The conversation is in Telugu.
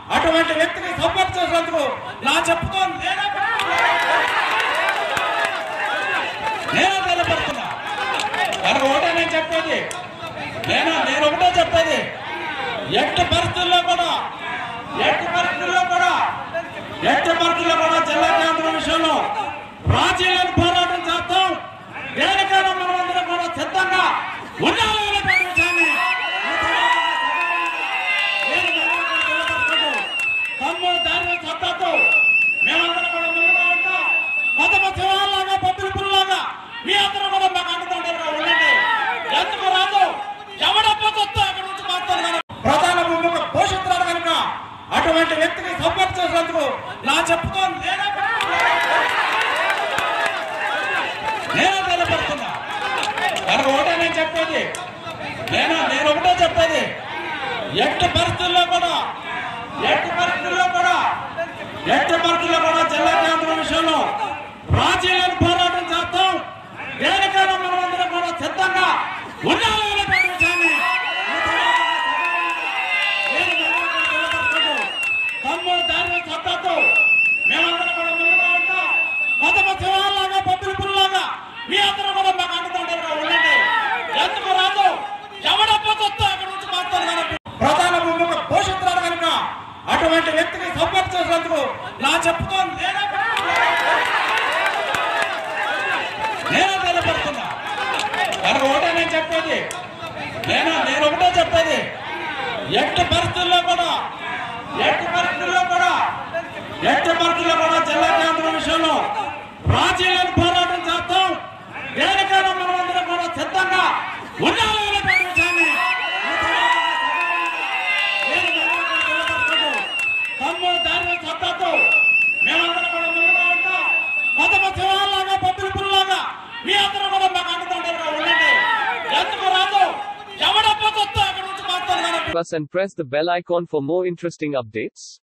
అటువంటి వ్యక్తికి సపోర్ట్ చేసినందుకు నా చెప్పుతో నేనే నేనే నిలబడుతున్నా కనుక ఒకటే నేను చెప్పేది నేను నేను ఒకటే చెప్పేది ఎట్టి పరిస్థితుల్లో కూడా ఎట్టి పరిస్థితుల్లో కూడా ఎట్టి పరిస్థితుల్లో కూడా జిల్లా కేంద్రం విషయంలో రాజీలను పోరాటం చేస్తాం దేనికైనా మనం అందరం కూడా సిద్ధంగా ఉండాలి అనేటువంటి విషయాన్ని నేను నిలబడుతూ తమ్ము ధైర్యం సత్తాతో మేమందరం కూడా ముందుగా ఉంటాం పదమ శివాలాగా పబ్బుల పుల్లాగా మీ అందరూ కూడా మాకు అండదండలుగా ఉండండి ఎందుకు రాదు ఎవడపోతుందో అక్కడ నుంచి మాట్లాడగలం ప్రధాన భూమిక పోషిస్తున్నాడు కనుక అటువంటి వ్యక్తికి సపోర్ట్ చేసినందుకు నా చెప్పుతో నేనే నేనే నిలబడుతున్నా కనుక ఒకటే నేను చెప్పేది నేను నేను ఒకటే చెప్పేది ఎట్టి పరిస్థితుల్లో కూడా ఎట్టి పరిస్థితుల్లో కూడా ఎట్టి పరిస్థితుల్లో కూడా జిల్లా కేంద్రం విషయంలో రాజీలను పోరాటం చేస్తాం దేనికైనా మనం అందరం కూడా సిద్ధంగా ఉండాలి అనేటువంటి విషయాన్ని నేను నిలబడుతూ తమ్ము ధైర్యం సత్తాతో మేమందరం కూడా ముందుగా ఉంటాం పదమ శివాలాగా పబ్బుల పుల్లాగా మీ అందరూ కూడా మాకు అండదండలుగా ఉండండి ఎందుకు రాదు ఎవడపోతుందో అక్కడ నుంచి మాట్లాడగలం ప్రధాన భూమిక పోషిస్తున్నాడు కనుక అటువంటి వ్యక్తికి సపోర్ట్ చేసినందుకు నా చెప్పుతో నేనే నేనే నిలబడుతున్నా కనుక ఒకటే నేను చెప్పేది నేను నేను ఒకటే చెప్పేది ఎట్టి పరిస్థితుల్లో కూడా ఎట్టి పరిస్థితుల్లో కూడా ఎట్టి పరిస్థితుల్లో కూడా జిల్లా కేంద్రం విషయంలో రాజీలను పోరాటం చేస్తాం దేనికైనా మనం అందరం కూడా సిద్ధంగా ఉండాలి అనేటువంటి విషయాన్ని నేను నిలబడుతూ తమ్ము ధైర్యం సత్తాతో మేమందరం కూడా ముందుగా ఉంటాం పదమ శివాలాగా పబ్బుల పుల్లాగా మీ అందరూ కూడా మాకు అండదండలుగా ఉండండి ఎందుకు రాదు ఎవడపోతుందో అక్కడ నుంచి మాట్లాడగలం us and press the bell icon for more interesting updates.